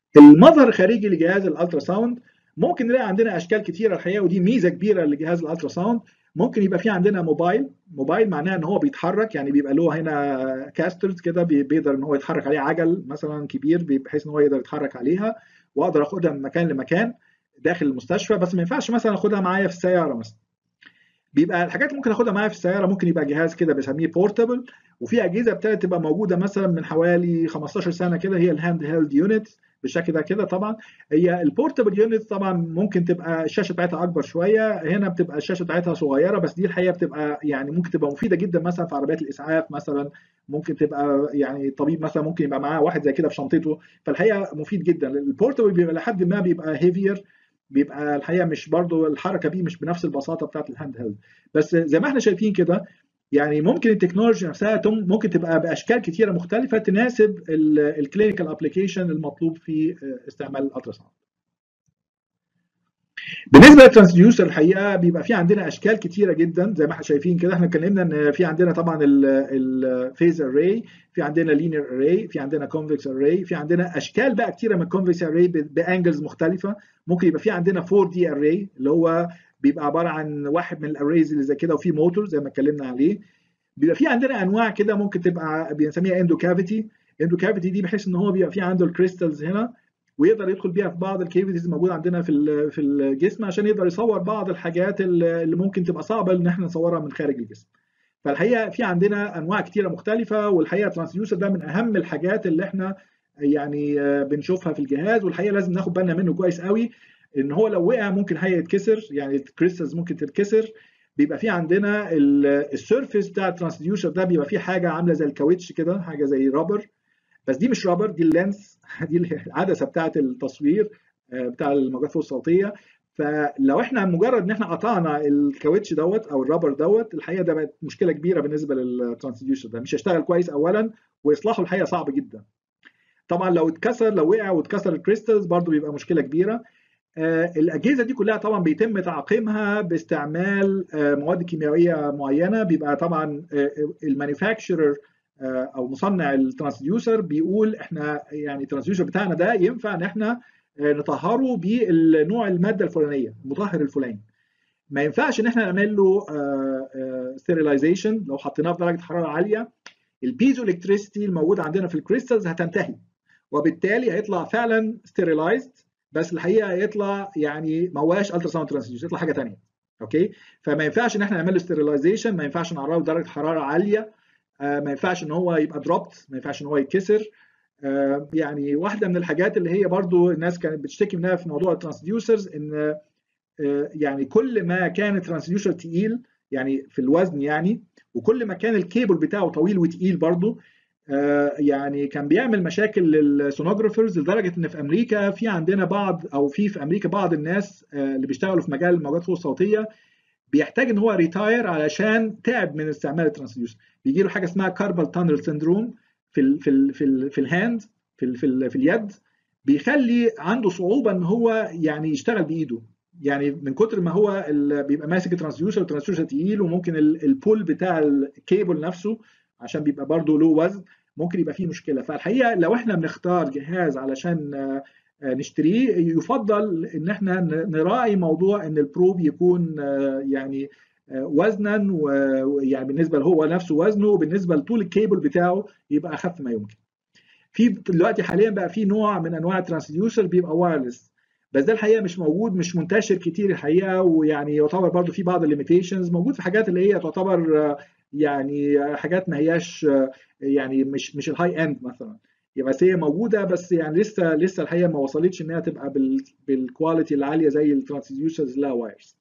المظهر الخارجي لجهاز الالترا ساوند ممكن نلاقي عندنا اشكال كثيره الحقيقه ودي ميزه كبيره لجهاز الالترا ساوند ممكن يبقى في عندنا موبايل موبايل معناه ان هو بيتحرك يعني بيبقى له هنا كاسترز كده بيقدر ان هو يتحرك عليه عجل مثلا كبير بحيث ان هو يقدر يتحرك عليها واقدر اخدها من مكان لمكان داخل المستشفى بس ما ينفعش مثلا اخدها معايا في السياره مثلا بيبقى الحاجات اللي ممكن اخدها معايا في السياره ممكن يبقى جهاز كده بنسميه بورتبل وفي اجهزه ابتدت تبقى موجوده مثلا من حوالي 15 سنه كده هي الهاند هيلد يونت بالشكل ده كده طبعا هي البورتبل يونت طبعا ممكن تبقى الشاشه بتاعتها اكبر شويه هنا بتبقى الشاشه بتاعتها صغيره بس دي الحقيقه بتبقى يعني ممكن تبقى مفيده جدا مثلا في عربيات الاسعاف مثلا ممكن تبقى يعني الطبيب مثلا ممكن يبقى معاه واحد زي كده في شنطته فالحقيقه مفيد جدا البورتبل بيبقى لحد ما بيبقى هيفير بيبقى الحقيقه مش برضو الحركه بيه مش بنفس البساطه بتاعت الهاند هيلد بس زي ما احنا شايفين كده يعني ممكن التكنولوجيا نفسها ممكن تبقى باشكال كثيره مختلفه تناسب الكلينيكال ابلكيشن المطلوب في استعمال الالتراساوند. بالنسبه للترانسديوسر الحقيقه بيبقى في عندنا اشكال كتيره جدا زي ما احنا شايفين كده احنا اتكلمنا ان في عندنا طبعا الفيز اري في عندنا لينير اري في عندنا كونفكس اري في عندنا اشكال بقى كتيره من الكونفكس اري بانجلز مختلفه ممكن يبقى في عندنا 4 دي اري اللي هو بيبقى عباره عن واحد من الاريز اللي زي كده وفي موتور زي ما اتكلمنا عليه بيبقى في عندنا انواع كده ممكن تبقى بنسميها اندو كافيتي اندو كافيتي دي بحيث ان هو بيبقى في عنده الكريستالز هنا ويقدر يدخل بيها في بعض الكيفيتيز الموجوده عندنا في في الجسم عشان يقدر يصور بعض الحاجات اللي ممكن تبقى صعبه ان احنا نصورها من خارج الجسم. فالحقيقه في عندنا انواع كثيره مختلفه والحقيقه الترانسديوسر ده من اهم الحاجات اللي احنا يعني بنشوفها في الجهاز والحقيقه لازم ناخد بالنا منه كويس قوي ان هو لو وقع ممكن هي يتكسر يعني الكريستالز ممكن تتكسر بيبقى في عندنا السيرفيس بتاع الترانسديوسر ده بيبقى فيه حاجه عامله زي الكاوتش كده حاجه زي رابر بس دي مش رابر دي اللينس دي العدسه بتاعه التصوير بتاع الموجات فوق الصوتيه فلو احنا مجرد ان احنا قطعنا الكاوتش دوت او الرابر دوت الحقيقه ده بقت مشكله كبيره بالنسبه للترانسديوسر ده مش هيشتغل كويس اولا واصلاحه الحقيقه صعب جدا طبعا لو اتكسر لو وقع واتكسر الكريستالز برضو بيبقى مشكله كبيره الاجهزه دي كلها طبعا بيتم تعقيمها باستعمال مواد كيميائيه معينه بيبقى طبعا المانيفاكتشرر او مصنع الترانسديوسر بيقول احنا يعني الترانسديوسر بتاعنا ده ينفع ان احنا نطهره بالنوع الماده الفلانيه المطهر الفلاني ما ينفعش ان احنا نعمل له ستيريلايزيشن لو حطيناه في درجه حراره عاليه البيزو الكتريستي الموجوده عندنا في الكريستالز هتنتهي وبالتالي هيطلع فعلا ستيريلايزد بس الحقيقه يطلع يعني ما هواش الترا ساوند ترانسديوسر يطلع حاجه ثانيه اوكي فما ينفعش ان احنا نعمل له ستيريلايزيشن ما ينفعش نعرضه درجه حراره عاليه آه ما ينفعش ان هو يبقى دروبت ما ينفعش ان هو يتكسر آه يعني واحده من الحاجات اللي هي برضو الناس كانت بتشتكي منها في موضوع الترانسديوسرز ان آه يعني كل ما كان الترانسديوسر تقيل يعني في الوزن يعني وكل ما كان الكيبل بتاعه طويل وتقيل برضو يعني كان بيعمل مشاكل للسونوجرافرز لدرجه ان في امريكا في عندنا بعض او في في امريكا بعض الناس اللي بيشتغلوا في مجال الموجات فوق الصوتيه بيحتاج ان هو ريتاير علشان تعب من استعمال الترانسديوسر بيجي له حاجه اسمها كاربال تانل سندروم في ال في ال في ال في الهاند في ال في, ال في اليد بيخلي عنده صعوبه ان هو يعني يشتغل بايده يعني من كتر ما هو بيبقى ماسك الترانسديوسر والترانسديوسر تقيل وممكن البول بتاع الكيبل نفسه عشان بيبقى برضه له وزن ممكن يبقى فيه مشكله فالحقيقه لو احنا بنختار جهاز علشان نشتريه يفضل ان احنا نراعي موضوع ان البروب يكون يعني وزنا ويعني بالنسبه هو نفسه وزنه وبالنسبه لطول الكيبل بتاعه يبقى اخف ما يمكن. في دلوقتي حاليا بقى في نوع من انواع الترانسديوسر بيبقى وايرلس بس ده الحقيقه مش موجود مش منتشر كتير الحقيقه ويعني يعتبر برضو في بعض الليميتيشنز موجود في حاجات اللي هي تعتبر يعني حاجات ما هياش يعني مش مش الهاي اند مثلا بس هي موجوده بس يعني لسه لسه الحقيقه ما وصلتش انها تبقى بالكواليتي العاليه زي الترانسديوسرز لا وايرز